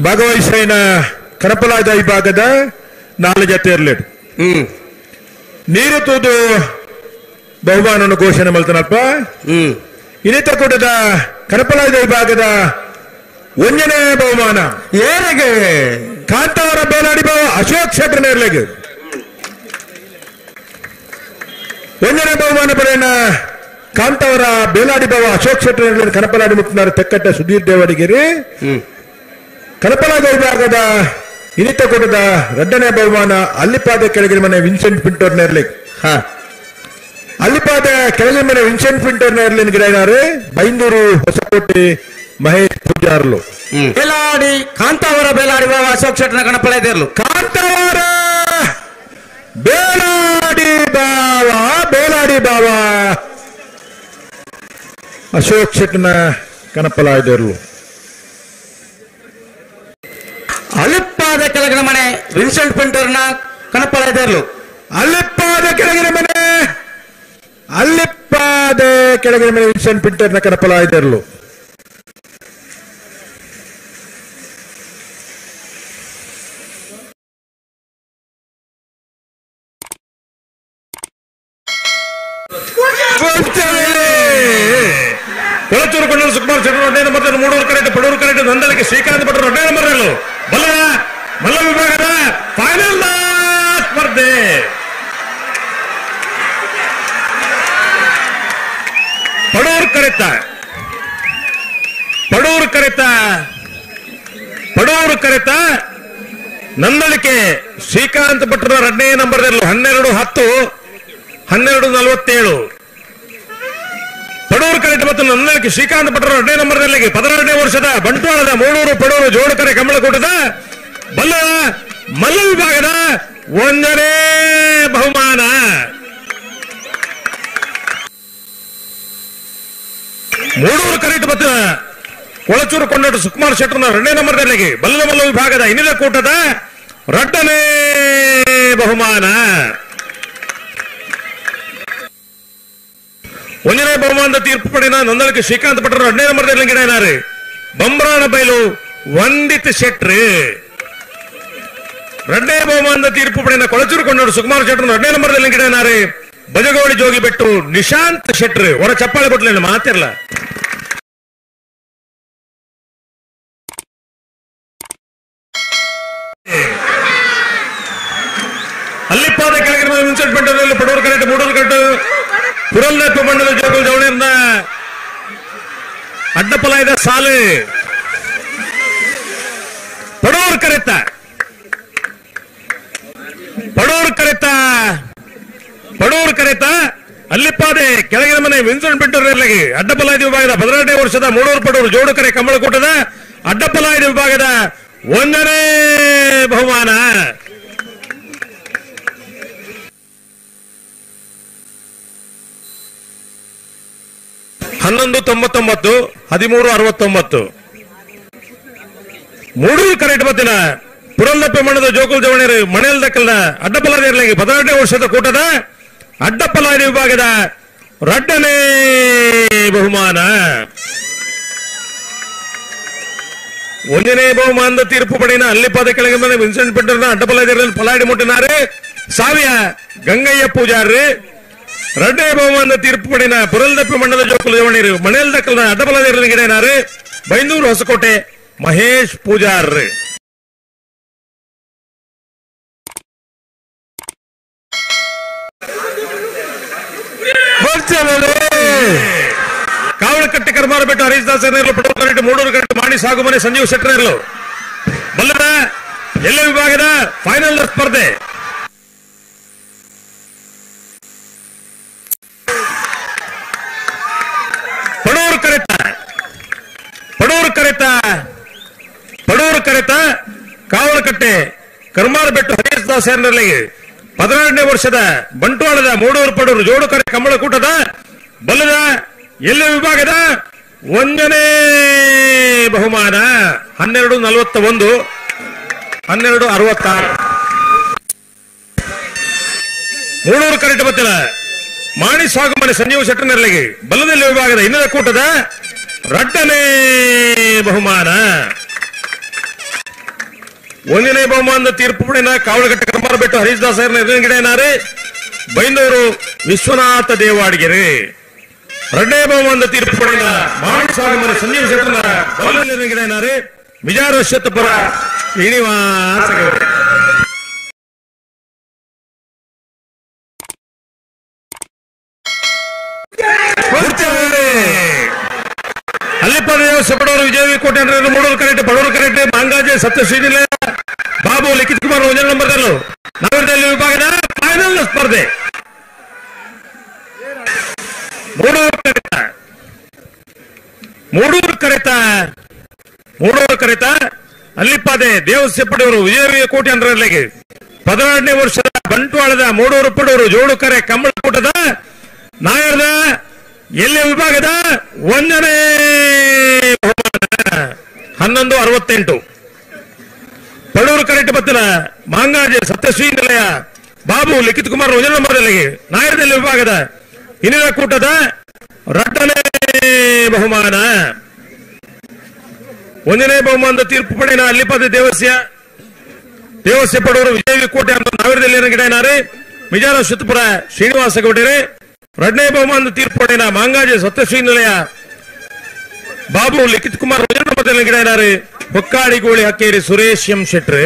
ಭಾಗವಹಿಸಿನ ಕರಪಲಾದ ವಿಭಾಗದ ನಾಲ್ಕು ಜತೆ ಇರಲೇಡು ಹ್ಮ್ ನೀರು ತೂದು ಬಹುಮಾನವನ್ನು ಘೋಷಣೆ ಮಾಡ್ತಾನಪ್ಪ ಹ್ಮ್ ಇನ್ನಿತ ಕೂಟದ ಕರಪಲಾದ ವಿಭಾಗದ ಒಂದನೇ ಬಹುಮಾನ ಏನಿಗೆ ಕಾಂತಾವರ ಬೇಲಾಡಿ ಬಾವ ಅಶೋಕ್ ಶೆಟ್ಟರ್ ನೇರ್ಲೆಗೆ ಒಂದನೇ ಬಹುಮಾನ ಪಡೆಯನ ಕಾಂತಾವರ ಬೇಲಾಡಿ ಬಾವ ಅಶೋಕ್ ಶೆಟ್ಟರ್ ನೇರ್ಲೆ ಕನಪಲಾಡಿ ಮುತ್ತಿನಾರ ತೆಕ್ಕಟ್ಟ ಸುಧೀರ್ ದೇವಡಿಗೆರಿ ಹ್ಮ್ ಕನಪಲಾದ ವಿಭಾಗದ ಇನ್ನಿತ ಕೂಟದ ಎರಡನೇ ಬಹುಮಾನ ಅಲ್ಲಿಪಾದ ಕೆಳಗಿನ ಮನೆ ವಿನ್ಸೆಂಟ್ ಪಿಂಟೋರ್ ನೇರ್ಲೆಗ್ ಹಾ ಅಲ್ಲಿಪಾದ ಕೆಳಗಿನ ಮನೆ ವಿನ್ಸೆಂಟ್ ಪಿಂಟೋರ್ ನೇರ್ಲಿನ ಗಿಡನಾರು ಬೈಂದೂರು ಹೊಸಕೋಟೆ ಮಹೇಶ್ ಪೂಜಾರ್ಲು ಹ್ಮ್ ಬೇಲಾಡಿ ಕಾಂತಾವರ ಬೇಲಾಡಿ ಬಾಬಾ ಅಶೋಕ್ ಶೆಟ್ಟನ ಗಣಪಳ ಇದಿರ್ಲು ಕಾಂತಾವರ ಬೇಲಾಡಿ ಬಾವ ಬೇಲಾಡಿ ಬಾವ ಅಶೋಕ್ ಶೆಟ್ನ ಕನಪಲಾಯ್ದರ್ಲು ಅಲಿಪ್ಪಾದ ಕೆಳಗಿನ ಮನೆ ವಿನ್ಸೆಂಟ್ ಪಿಂಟರ್ನ ಕಣಪಳ ಇದಿರ್ಲು ಅಲ್ಲಿಪ್ಪಾದ ಕೆಳಗಿನ ಮನೆ ಅಲ್ಲಿಪ್ಪಾದ ಕೆಳಗಿನ ಮನೆ ವಿನ್ಸೆಂಟ್ ಪಿಂಟರ್ನ ಕನಪಲಾಯ್ದರ್ಲು ಕೊಳಚೂರು ಕೊಂಡರು ಸುಕುಮಾರ್ ಚಂದ್ರ ಒಡ್ಡೇ number Moodur correct Padur correct ನಂದಲಿಗೆ ಶ್ರೀಕಾಂತ್ ಭಟ್ರು ಒಡ್ಡೇ ನಂಬರ್ ಬಲ್ಲ ಮಲ್ಲ ವಿಭಾಗದ ಫೈನಲ್ ಸ್ಪರ್ಧೆ ಪಡೂರು ಕರೆತ ಪಡೂರು ಕರೆತ ಪಡೂರು ಕರೆತ ನಂದಳಿಕೆ ಶ್ರೀಕಾಂತ್ ಭಟ್ರ ಎರಡನೇ ನಂಬರ್ ಹನ್ನೆರಡು ಹತ್ತು ಹನ್ನೆರಡು ನಲವತ್ತೇಳು ಪಡೂರು ಕರೆಕ್ಟ್ ಮತ್ತು ನನ್ನಕ್ಕೆ ಶ್ರೀಕಾಂತ್ ಭಟ್ರ ಎರಡನೇ ನಂಬರ್ನಲ್ಲಿ ಪದನೆರಡನೇ ವರ್ಷದ ಬಂಟ್ವಾಳದ ಮೂಳೂರು ಪಡೂರು ಜೋಡುಕರೆ ಕಮಲಕೂಟದ ಬಲ್ಲ ಮಲ್ಲ ವಿಭಾಗದ ಒಂದನೇ ಬಹುಮಾನ ಮೂಡೂರು ಕರೆಕ್ಟ್ ಮತ್ತು ಕೊಳಚೂರು ಕೊಂಡೋಟ ಸುಕುಮಾರ್ ಶೆಟ್ಟರ್ನ ಎರಡನೇ ನಂಬರ್ನಲ್ಲಿ ಬಲ್ಲ ಮಲ್ಲ ವಿಭಾಗದ ಇನ್ನಿದ ಕೂಟದ ಎರಡನೇ ಬಹುಮಾನ ಒಂದನೇ ಬಹುಮಾನದ ತೀರ್ಪು ಪಡೆದ ನೊಂದಳಿಕೆ ಶ್ರೀಕಾಂತ್ ಭಟ್ರು ಎರಡನೇ ನಂಬರ್ದಲ್ಲಿ ಗಿಡನಾರೆ ಬಂಬ್ರಾಣ ಬೈಲು ವಂದಿತ್ ಶೆಟ್ರಿ ಎರಡನೇ ಬಹುಮಾನದ ತೀರ್ಪು ಪಡೆದ ಕೊಳಚೂರು ಕೊಂಡೋಡು ಸುಕುಮಾರ್ ಶೆಟ್ರು ಎರಡನೇ ನಂಬರ್ದಲ್ಲಿ ಗಿಡನಾರೆ ಬಜಗೋಳಿ ಜೋಗಿ ಬೆಟ್ಟು ನಿಶಾಂತ್ ಶೆಟ್ರಿ ಹೊರ ಚಪ್ಪಾಳೆ ಬಿಟ್ಲೇನು ಮಾತಿರಲ್ಲ ಅಲ್ಲಿಪ್ಪಾದ ಕೆಳಗಿನ ವಿನ್ಸೆಂಟ್ ಬೆಟ್ಟದಲ್ಲಿ ಪಡೂರು ಕರೆಕ್ಟ್ ಮೂಡೂರು ಕರೆಕ್ಟ್ ಪುರಲ್ನಪ್ಪ ಮಂಡಲ ಜೋಗಲ್ ಜವಳಿಯಿಂದ ಅಡ್ಡಪಲಾಯದ ಸಾಲು ಪಡೋರ್ ಕರೆತ ಪಡೋರ್ ಕರೆತ ಪಡೋರ್ ಕರೆತ ಅಲ್ಲಿಪ್ಪಾದೆ ಕೆಳಗಿನ ಮನೆ ವಿನ್ಸೆಂಟ್ ಬೆಟ್ಟೂರಲ್ಲಿ ಅಡ್ಡಪಲಾಯದ ವಿಭಾಗದ ಹದಿನೆಂಟನೇ ವರ್ಷದ ಮೂಡೂರು ಪಡೂರು ಜೋಡುಕರೆ ಕಮಲಕೂಟದ ಅಡ್ಡಪಲಾಯದ ವಿಭಾಗದ ಒಂದನೇ ಬಹುಮಾನ ಹನ್ನೊಂದು ತೊಂಬತ್ತೊಂಬತ್ತು ಹದಿಮೂರು ಅರವತ್ತೊಂಬತ್ತು ಮೂಡೂರು ಕರೆಕ್ಟ್ ಬತ್ತಿನ ಪುರಂದಪ್ಪೆ ಮಣ್ಣದ ಜೋಕುಲ್ ಜವಣರು ಮನೆಯಲ್ಲಿ ದಕ್ಕಲ್ನ ಅಡ್ಡಪಲಾದಿ ಹದಿನೆಂಟನೇ ವರ್ಷದ ಕೂಟದ ಅಡ್ಡಪಲಾದಿ ವಿಭಾಗದ ಎರಡನೇ ಬಹುಮಾನ ಒಂದನೇ ಬಹುಮಾನದ ತೀರ್ಪು ಪಡೆಯಿನ ಅಲ್ಲಿಪಾದ ಕೆಳಗೆ ಬಂದ ವಿನ್ಸೆಂಟ್ ಪೆಟ್ಟರ್ನ ಅಡ್ಡಪಲಾದಿ ಪಲಾಡಿ ಮುಟ್ಟಿನಾರೆ ಸಾವಿಯ ಗಂಗಯ್ಯ ಪೂಜಾರಿ ಎರಡನೇ ಬಹುಮಾನದ ತೀರ್ಪು ಪಡೆಯಿನ ಪುರಲ್ದಪ್ಪಿ ಮಣ್ಣದ ಜೋಕುಲು ಜವಣಿರು ಮನೆಯಲ್ಲಿ ದಕ್ಕಲ್ನ ಅಡ್ಡಪಲಾದಿ ಗಿಡನಾರೆ ಬೈಂದೂರು ಹೊಸಕೋಟೆ ಮಹೇಶ್ ಪೂಜಾರ್ ಕಾವಳಕಟ್ಟೆ ಕರ್ಮಾರ ಬೆಟ್ಟ ಹರೀಶ್ ದಾಸ್ ಏನೇರ್ಲು ಪಟೋಲ್ ಕರೆಕ್ಟ್ ಮೂಡೂರು ಕರೆಕ್ಟ್ ಮಾಡಿ ಸಾಗುಮನೆ ಸಂಜೀವ್ ಶೆಟ್ಟರೇರ್ಲು ಬಲ್ಲದ ಎಲ್ಲ ವಿಭಾಗದ ಫೈನಲ್ ಸ್ಪರ್ಧೆ ಪಡೂರು ಕರೆತ ಪಡೂರು ಕರೆತ ಪಡೂರು ಕರೆತ ಕಾವಳಕಟ್ಟೆ ಕರ್ಮಾರ ಬೆಟ್ಟು ಹರೀಶ್ ದಾಸ್ ಏರ್ನಲ್ಲಿ ಹದಿನೆರಡನೇ ವರ್ಷದ ಬಂಟ್ವಾಳದ ಮೂಡೂರು ಪಡೂರು ಜೋಡು ಕರೆ ಕಮಲಕೂಟದ ಬಲ್ಲದ ಎಲ್ಲ ವಿಭಾಗದ ಒಂದನೇ ಬಹುಮಾನ ಹನ್ನೆರಡು ನಲವತ್ತ ಒಂದು ಹನ್ನೆರಡು ಅರವತ್ತಾರು ಮೂಡೂರು ಕರೆಕ್ಟ್ ಬತ್ತಿಲ್ಲ ಮಾಣಿ ಸಾಗುಮನೆ ಸಂಜೀವ ಶೆಟ್ಟನರ್ಲಿಗೆ ಬಲ್ಲದಲ್ಲಿ ವಿಭಾಗದ ಇನ್ನದ ಕೂಟದ ರಡ್ಡನೇ ಬಹುಮಾನ ಒಂದನೇ ಬಹುಮಾನದ ತೀರ್ಪು ಪಡೆದ ಕಾವಲಘಟ್ಟ ಕರ್ಮಾರ ಬೆಟ್ಟು ಹರೀಶ್ ದಾಸರ ಎದುರುಗಡೆನಾರೆ ಬೈಂದೂರು ವಿಶ್ವನಾಥ ದೇವಾಡಿಗೆರೆ ಎರಡನೇ ಬಹುಮಾನದ ತೀರ್ಪು ಪಡೆದ ಮಾನಸಾಗರ ಮನೆ ಸಂಜೀವ ಶೆಟ್ಟರ ಎದುರುಗಡೆನಾರೆ ಮಿಜಾರ ಶತಪುರ ಶ್ರೀನಿವಾಸ ಗೌಡ ಅಲ್ಲಿಪ್ಪ ದೇವಸ್ಥಾನ ಬಡವರು ವಿಜಯ ಕೋಟೆ ಅಂದ್ರೆ ಮೂಡೂರು ಕರೆಕ್ಟ್ ಬಡವರು ಕರೆಕ್ಟ್ ಮಾಂಗಾಜೆ ಸತ್ಯಶ್ರೀನಿಲ ಬಾಬು ಲಿಖಿತ್ ಕುಮಾರ್ ಒಂದನೇ ನಂಬರ್ದಲ್ಲೂ ನಗರದಲ್ಲಿ ವಿಭಾಗದ ಫೈನಲ್ ಸ್ಪರ್ಧೆ ಮೂಡೂರು ಕರೆತ ಮೂಡೂರು ಕರೆತ ಮೂಡೂರು ಕರೆತ ಅಲ್ಲಿಪ್ಪದೆ ದೇವಸ್ಥಾಪಡವರು ವಿಜಯ ಕೋಟೆ ಅಂದ್ರಲ್ಲಿಗೆ ಹದಿನಾರನೇ ವರ್ಷದ ಬಂಟ್ವಾಳದ ಮೂಡೂರು ಪಡೂರು ಜೋಡು ಕರೆ ಕಂಬಳಕೂಟದ ನಾಯರದ ಎಲ್ಲಿ ವಿಭಾಗದ ಒಂದನೇ ಬಹುಮಾನ ಹನ್ನೊಂದು ಅರವತ್ತೆಂಟು ಪಡೂರು ಕರೆಕ್ಟ್ ಬತ್ತಲ ಮಾಂಗಾಜೆ ಸತ್ಯಶ್ರೀ ನಿಲಯ ಬಾಬು ಲಿಖಿತ್ ಕುಮಾರ್ ಒಂದನೇ ನಂಬರ್ದಲ್ಲಿಗೆ ನಾಯರದಲ್ಲಿ ವಿಭಾಗದ ಇನ್ನಿನ ಕೂಟದ ರಟ್ಟನೇ ಬಹುಮಾನ ಒಂದನೇ ಬಹುಮಾನದ ತೀರ್ಪು ಪಡೆನ ಅಲ್ಲಿಪದ ದೇವಸ್ಯ ದೇವಸ್ಯ ಪಡೂರು ವಿಜಯ ಕೋಟೆ ಅಂತ ನಾವಿರದಲ್ಲಿ ಗಿಡನಾರೆ ಮಿಜಾರ ಸುತ್ತಪುರ ಶ್ರೀನಿವಾಸ ಗೌಡರೆ ಎರಡನೇ ಬಹುಮಾನದ ತೀರ್ಪು ಪಡೆನ ಮಾಂಗಾಜೆ ಸತ್ಯಶ್ರೀ ನಿಲಯ ಬಾಬು ಲಿಖಿತ್ ಕುಮಾರ್ ಮೊದಲನೇ ಗಿಡನಾರೆ ಹೊಕ್ಕಾಡಿ ಗೋಳಿ ಹಕ್ಕೇರಿ ಸುರೇಶ್ ಎಂ ಶೆಟ್ರು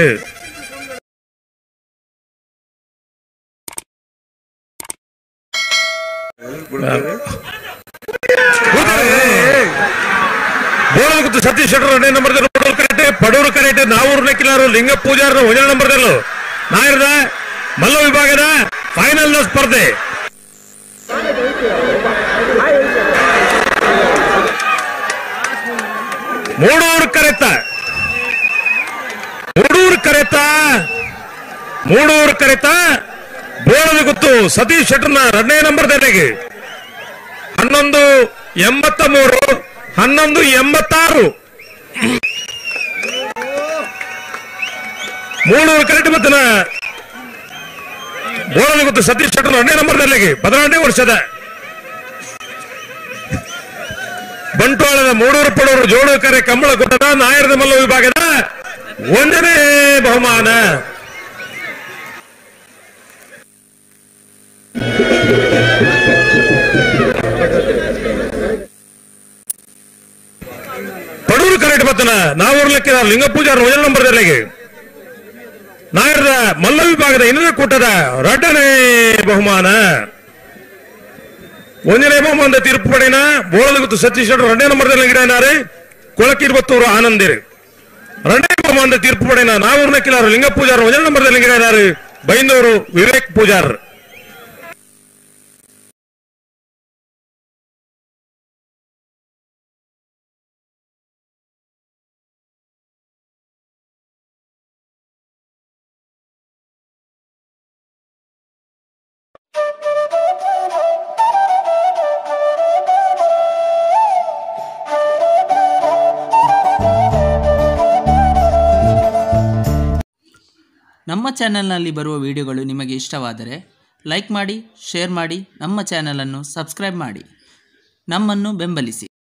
ಬೋಳಗುತ್ತು ಸತೀಶ್ ಶೆಟ್ಟರ್ ಎರಡನೇ ನಂಬರ್ದಲ್ಲಿ ಪಡೂರು ಕರೆಕ್ಟ್ ಪಡೂರು ಕರೆಕ್ಟ್ ನಾವೂರು ನೆಕ್ಕಿಲಾರು ಲಿಂಗ ಪೂಜಾರ ಒಂದನೇ ನಂಬರ್ದಲ್ಲೂ ನಾಯರದ ಮಲ್ಲ ವಿಭಾಗದ ಫೈನಲ್ ಸ್ಪರ್ಧೆ ಮೂಡೂರು ಕರೆತ ಮೂಡೂರು ಕರೆತ ಮೂಡೂರು ಕರೆತ ಬೋಳದ ಗುತ್ತು ಸತೀಶ್ ಶೆಟ್ಟರ್ನ ಎರಡನೇ ನಂಬರ್ದಲ್ಲಿಗೆ ಹನ್ನೊಂದು ಎಂಬತ್ತ ಮೂರು ಹನ್ನೊಂದು ಎಂಬತ್ತಾರು ಮೂಡೂರು ಕರೆಕ್ಟ್ ಬತ್ತನ ಬೋಳದ ಗುತ್ತು ಸತೀಶ್ ಶೆಟ್ಟರ್ ಎರಡನೇ ನಂಬರ್ದಲ್ಲಿಗೆ ಹದಿನಾರನೇ ವರ್ಷದ ಬಂಟ್ವಾಳದ ಮೂಡೂರು ಪಡೂರು ಜೋಡು ಕರೆ ಕಂಬಳ ಕೊಟ್ಟದ ನಾಯರದ ಮಲ್ಲ ವಿಭಾಗದ ಒಂದನೇ ಬಹುಮಾನ ಪಡೂರು ಕರೆಕ್ಟ್ ಬತ್ತನ ನಾವೂರು ಲೆಕ್ಕ ಲಿಂಗ ಪೂಜಾರ ಮೊದಲ ನಂಬರ್ದಲ್ಲಿಗೆ ನಾಯರದ ಮಲ್ಲ ವಿಭಾಗದ ಇನ್ನೊಂದು ಕೂಟದ ಎರಡನೇ ಬಹುಮಾನ ಒಂದನೇ ಬಹುಮಾನದ ತೀರ್ಪು ಪಡೆನ ಬೋಳಗುತ್ತು ಸತೀಶ್ ಶೆಟ್ಟರ್ ಎರಡನೇ ನಂಬರ್ದಲ್ಲಿ ಗಿಡನಾರೆ ಕೊಳಕಿರ್ಬತ್ತೂರು ಆನಂದಿರು ಎರಡನೇ ಬಹುಮಾನದ ತೀರ್ಪು ಪಡೆನ ನಾವೂರ್ನ ಕಿಲಾರು ಲಿಂಗ ಪೂಜಾರ್ ಒಂದನೇ ನಂಬರ್ದಲ್ಲಿ ಗಿಡನಾರೆ ಬೈಂದೂರು ವಿವೇಕ್ ಪೂಜಾರ್ ನಮ್ಮ ಚಾನೆಲ್ನಲ್ಲಿ ಬರುವ ವಿಡಿಯೋಗಳು ನಿಮಗೆ ಇಷ್ಟವಾದರೆ ಲೈಕ್ ಮಾಡಿ ಶೇರ್ ಮಾಡಿ ನಮ್ಮ ಚಾನಲನ್ನು ಸಬ್ಸ್ಕ್ರೈಬ್ ಮಾಡಿ ನಮ್ಮನ್ನು ಬೆಂಬಲಿಸಿ